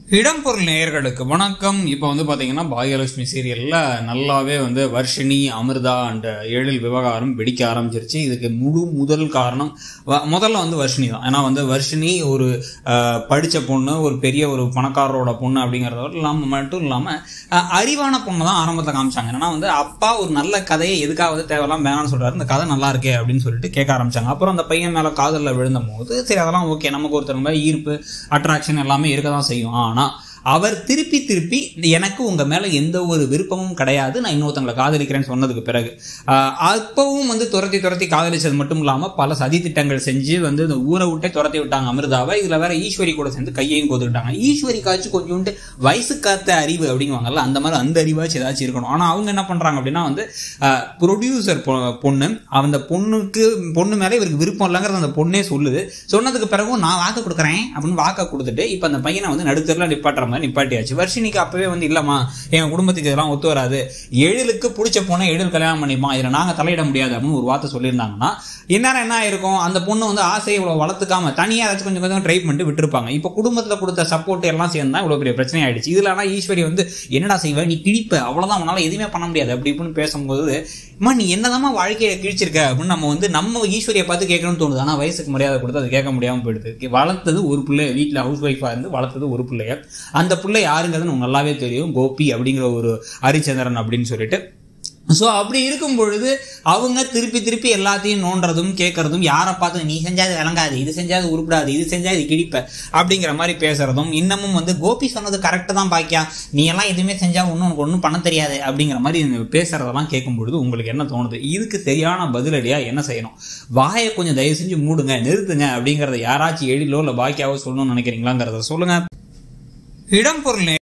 இடம்பொருள் நேயர்களுக்கு வணக்கம் இப்போ வந்து பார்த்தீங்கன்னா பாகியலட்சுமி சீரியலில் நல்லாவே வந்து வர்ஷினி அமிர்தா அண்ட் எழில் விவகாரம் வெடிக்க ஆரம்பிச்சிருச்சு இதுக்கு முழு முதல் காரணம் வ- முதல்ல வந்து வர்ஷினி தான் ஏன்னா வந்து வர்ஷினி ஒரு அஹ், படிச்ச பொண்ணு ஒரு பெரிய ஒரு பணக்காரரோட பொண்ணு அப்படிங்கிறதோட இல்லாமல் மட்டும் இல்லாமல் அறிவான பொண்ணு தான் ஆரம்பத்தில் காமிச்சாங்க ஏன்னா வந்து அப்பா ஒரு நல்ல கதையை எதுக்காவது தேவையெல்லாம் வேணாம்னு சொல்றாரு இந்த கதை நல்லா இருக்கே அப்படின்னு சொல்லிட்டு கேட்க ஆரம்பிச்சாங்க அப்புறம் அந்த பையன் மேலே காதலில் விழுந்த போது சரி அதெல்லாம் ஓகே நமக்கு ஒருத்தர் மேலே ஈர்ப்பு அட்ராக்ஷன் எல்லாமே இருக்க தான் செய்யும் ஆனால் அவர் திருப்பி திருப்பி எனக்கு உங்க மேல எந்த ஒரு விருப்பமும் கிடையாது நான் இன்னொருத்தங்களை காதலிக்கிறேன்னு சொன்னதுக்கு பிறகு ஆஹ் அப்பவும் வந்து துரத்தி துரத்தி காதலிச்சது மட்டும் இல்லாம பல சதி திட்டங்கள் செஞ்சு வந்து இந்த ஊரை விட்டே துரத்தி விட்டாங்க அமிர்தாவை இதுல வேற ஈஸ்வரி கூட சேர்ந்து கையையும் கோத்துக்கிட்டாங்க ஈஸ்வரி காச்சு கொஞ்சோண்டு வயசு காத்த அறிவு அப்படிங்குவாங்கல்ல அந்த மாதிரி அந்த அறிவாச்சும் ஏதாச்சும் இருக்கணும் ஆனா அவங்க என்ன பண்றாங்க அப்படின்னா வந்து ப்ரொடியூசர் பொண்ணு அந்த பொண்ணுக்கு பொண்ணு மேல இவருக்கு விருப்பம் இல்லைங்கிறது அந்த பொண்ணே சொல்லுது சொன்னதுக்கு பிறகும் நான் வாக்கு கொடுக்குறேன் அப்படின்னு வாக்க கொடுத்துட்டு இப்போ அந்த பையனை வந்து நடுத்தரில் நிப்பாட்டுற மாதிரி நிப்பாட்டியாச்சு வர்ஷினிக்கு அப்பவே வந்து இல்லம்மா எங்க குடும்பத்துக்கு இதெல்லாம் ஒத்து வராது எழிலுக்கு பிடிச்ச பொண்ணை எழில் கல்யாணம் பண்ணிப்பான் இதில் நாங்கள் தலையிட முடியாது அப்படின்னு ஒரு வார்த்தை சொல்லியிருந்தாங்கன்னா இந்நேரம் என்ன ஆயிருக்கும் அந்த பொண்ணு வந்து ஆசையை இவ்வளோ வளர்த்துக்காம தனியாக ஏதாச்சும் கொஞ்சம் கொஞ்சம் ட்ரை பண்ணிட்டு விட்டுருப்பாங்க இப்போ குடும்பத்தில் கொடுத்த சப்போர்ட் எல்லாம் சேர்ந்தா இவ்வளோ பெரிய பிரச்சனை ஆயிடுச்சு இதில் ஆனால் ஈஸ்வரி வந்து என்னடா செய்வ நீ கிழிப்ப அவ்வளோதான் உன்னால எதுவுமே பண்ண முடியாது அப்படி இப்படின்னு பேசும்போது அம்மா நீ என்னதாம்மா வாழ்க்கையை கிழிச்சிருக்க அப்படின்னு நம்ம வந்து நம்ம ஈஸ்வரியை பார்த்து கேட்கணும்னு தோணுது ஆனால் வயசுக்கு மரியாதை கொடுத்து அது கேட்க முடியாமல் போயிடுது வளர்த்தது ஒரு பிள்ளை வீட்டில் ஹவுஸ் ஒய்ஃபாக இருந்து வளர்த்தது ஒரு பிள்ளைய அந்த பிள்ளை யாருங்கிறது உங்களுக்கு நல்லாவே தெரியும் கோபி அப்படிங்கிற ஒரு ஹரிச்சந்திரன் அப்படின்னு சொல்லிட்டு ஸோ அப்படி இருக்கும் பொழுது அவங்க திருப்பி திருப்பி எல்லாத்தையும் நோண்டுறதும் கேட்கறதும் யாரை பார்த்து நீ செஞ்சாது விளங்காது இது செஞ்சாது உருப்படாது இது செஞ்சா இது கிழிப்ப அப்படிங்கிற மாதிரி பேசுறதும் இன்னமும் வந்து கோபி சொன்னது கரெக்டு தான் பாக்கியா நீ எல்லாம் எதுவுமே செஞ்சா ஒன்றும் உனக்கு ஒன்றும் பண்ண தெரியாது அப்படிங்கிற மாதிரி இந்த பேசுறதெல்லாம் கேட்கும் பொழுது உங்களுக்கு என்ன தோணுது இதுக்கு சரியான பதிலடியா என்ன செய்யணும் வாயை கொஞ்சம் தயவு செஞ்சு மூடுங்க நிறுத்துங்க அப்படிங்கிறத யாராச்சும் எழிலோ இல்லை பாக்கியாவோ சொல்லணும்னு நினைக்கிறீங்களாங்கிறத சொல்லுங்க இடம்பொருள்